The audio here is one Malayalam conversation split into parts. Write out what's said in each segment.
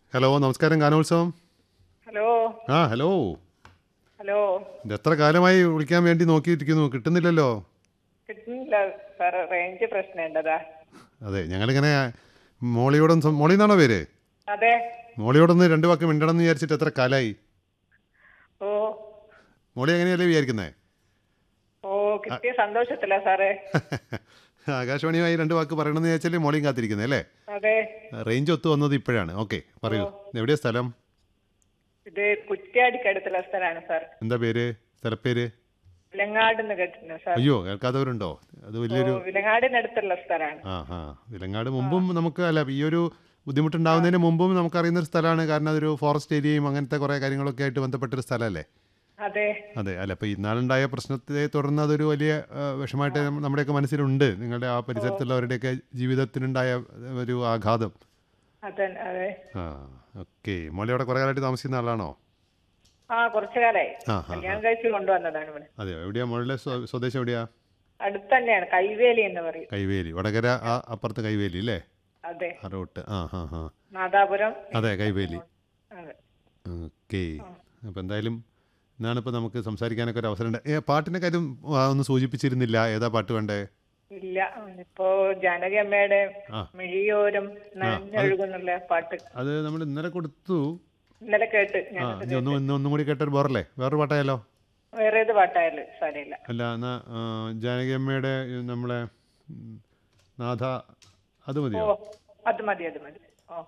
ഹലോ നമസ്കാരം ഗാനോത്സവം ഹലോ ആ ഹലോ ഹലോ ഇത് എത്ര കാലമായി വിളിക്കാൻ വേണ്ടി നോക്കിയിരിക്കുന്നു കിട്ടുന്നില്ലല്ലോ കിട്ടുന്നില്ല സാർ റേഞ്ച് പ്രശ്നമുണ്ടതാ അതെ ഞങ്ങളിങ്ങനെ മോളിയോടൊന്ന് സം- മോളി എന്നാണോ പേര് അതെ മോളിയോടൊന്ന് രണ്ട് വാക്ക് മിണ്ടണം എന്ന് വിചാരിച്ചിട്ട് എത്ര കാലമായി ഓ മോളി എങ്ങനെയല്ലേ വിചാരിക്കുന്നേ ഓ കിട്ടിയ സന്തോഷത്തില്ല സാറേ ആകാശവാണിയുമായി രണ്ട് വാക്ക് പറയണമെന്ന് വിചാരിച്ചാലേ മോളിയും കാത്തിരിക്കുന്നത് അല്ലേ അതെ റേഞ്ച് ഒത്തു വന്നത് ഇപ്പോഴാണ് ഓക്കെ പറയൂ എവിടെയാ സ്ഥലം ഇത് കുറ്റ്യാടിക്കടുത്തുള്ള സ്ഥലമാണ് സാർ എന്താ പേര് സ്ഥലപ്പേര് വിലങ്ങാട് എന്ന് കേട്ടിരുന്നു സാർ അയ്യോ കേൾക്കാത്തവരുണ്ടോ അത് ഓ വലിയൊരു വിലങ്ങാടിനടുത്തുള്ള സ്ഥലമാണ് ആ ആ വിലങ്ങാട് മുമ്പും നമുക്ക് അല്ല ഈ ഒരു ബുദ്ധിമുട്ടുണ്ടാവുന്നതിന് മുമ്പും നമുക്കറിയുന്ന ഒരു സ്ഥലമാണ് കാരണം അതൊരു ഫോറസ്റ്റ് ഏരിയയും അങ്ങനത്തെ കുറേ കാര്യങ്ങളൊക്കെ ആയിട്ട് ബന്ധപ്പെട്ടൊരു സ്ഥലമല്ലേ അതെ അതെ അല്ല അപ്പോൾ ഇന്നാളുണ്ടായ പ്രശ്നത്തെ തുടർന്ന് അതൊരു വലിയ ആ, വിഷമായിട്ട് നമ്മ- നമ്മുടെയൊക്കെ മനസ്സിലുണ്ട് നിങ്ങളുടെ ആ പരിസരത്തുള്ളവരുടെയൊക്കെ ജീവിതത്തിനുണ്ടായ ഒരു ആഘാതം അതെ അതെ ആ ഓക്കെ മോളി അവിടെ കുറേ കാലമായിട്ട് താമസിക്കുന്ന ആളാണോ ആ കുറച്ചു കാലായി ആ ആ കല്യാണം കഴിച്ച് കൊണ്ടുവന്നതാണ് ഇവിടെ അതെ എവിടെയാ മോളുടെ സ്വ- സ്വദേശം എവിടെയാ അടുത്ത് തന്നെയാണ് കൈവേലി എന്ന് പറയും കൈവേലി വടകര ആ അപ്പുറത്ത് കൈവേലി അല്ലേ അതെ ആ റോട്ട് ആ ആ ആ നാദാപുരം അതെ കൈവേലി അതെ ഓക്കെ അപ്പോൾ എന്തായാലും ഇന്നാണ് ഇപ്പോൾ നമുക്ക് സംസാരിക്കാനൊക്കെ ഒരു അവസരം ഉണ്ട് ഏ പാട്ടിൻ്റെ കാര്യം ആ, ഒന്ന് സൂചിപ്പിച്ചിരുന്നില്ല ഏതാ പാട്ട് വേണ്ടേ ഇല്ല ഇപ്പോ ജാനകി അമ്മയുടെ ആ. മിഴിയോരം നനഞ്ഞൊഴുകുന്നുള്ള പാട്ട് അത് നമ്മൾ ഇന്നലെ കൊടുത്തു ഇന്നലെ കേട്ട് ആ ഞാൻ ഇനി ഒന്നും ഇന്ന് ഒന്നും കൂടി കേട്ടൊരു ബോറല്ലേ വേറൊരു പാട്ടായാലോ വേറെ ഏത് പാട്ടായാലും സാരമില്ല അല്ല എന്നാ ആ, ജാനകി അമ്മയുടെ ഈ നമ്മളെ ഉം, നാഥ അത് ഓ മതിയോ അത് മതി അത് മതി ഓ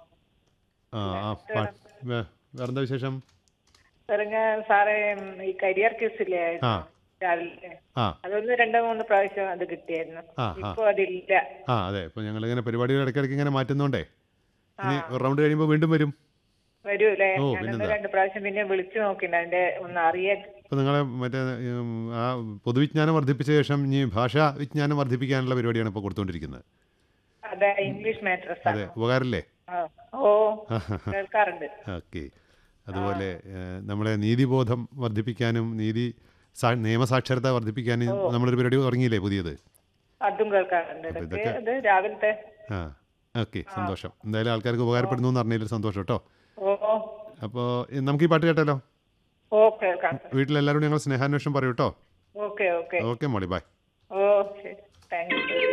ആ ആ പാട്ട് വേ- വേറെന്താ വിശേഷം പറഞ്ഞ സാറേ ഉം, ഈ കരിയർ ക്യൂസില്ലേ ആ രാവിലെ ആ അതൊന്ന് രണ്ടോ മൂന്ന് പ്രാവശ്യം അത് കിട്ടിയായിരുന്നു ആ, ആ. ഇപ്പൊ അതില്ല ആ അതെ ഇപ്പോൾ ഞങ്ങളിങ്ങനെ പരിപാടികൾ ഇടയ്ക്കിടയ്ക്ക് ഇങ്ങനെ മാറ്റുന്നോണ്ടേ ഇനി ഒരു റൗണ്ട് കഴിയുമ്പോൾ വീണ്ടും വരും വരൂലേ ഓ, ഞാനൊന്ന് പിന്നെന്താ? രണ്ട് പ്രാവശ്യം പിന്നെ വിളിച്ചു നോക്കിണ്ട് അതിന്റെ ഒന്ന് അറിയാൻ ഇപ്പോൾ നിങ്ങളെ മറ്റേ ഉം, ആ പൊതുവിജ്ഞാനം വർദ്ധിപ്പിച്ച ശേഷം ഇനി ഭാഷാ വിജ്ഞാനം വർദ്ധിപ്പിക്കാനുള്ള പരിപാടിയാണ് ഇപ്പോൾ കൊടുത്തുകൊണ്ടിരിക്കുന്നത് അതെ ഇംഗ്ലീഷ് മാട്രസ് അതെ ഉപകാരമില്ലേ ഓ കേൾക്കാറുണ്ട് ഓക്കെ അതുപോലെ ഏഹ്, നമ്മളെ നീതിബോധം വർദ്ധിപ്പിക്കാനും നീതി സാ- നിയമസാക്ഷരത വർദ്ധിപ്പിക്കാനും നമ്മളൊരു പരിപാടി തുടങ്ങിയില്ലേ പുതിയത് അതും കേൾക്കാറുണ്ട് അപ്പൊ ഇടയ്ക്ക് ഇതൊക്കെ- അത് രാവിലത്തെ ആ ഓക്കെ സന്തോഷം എന്തായാലും ആൾക്കാർക്ക് ഉപകാരപ്പെടുന്നു എന്ന് പറഞ്ഞതിൽ സന്തോഷം കേട്ടോ ഓ അപ്പോൾ നമുക്ക് ഈ പാട്ട് കേട്ടാലോ ഓ കേൾക്കാം വീട്ടിലെല്ലാവരോടും ഞങ്ങൾ സ്നേഹാന്വേഷണം പറയൂ കേട്ടോ ഓക്കെ ഓക്കെ ഓക്കെ മോളി ബൈ ഓ ശരി താങ്ക് യു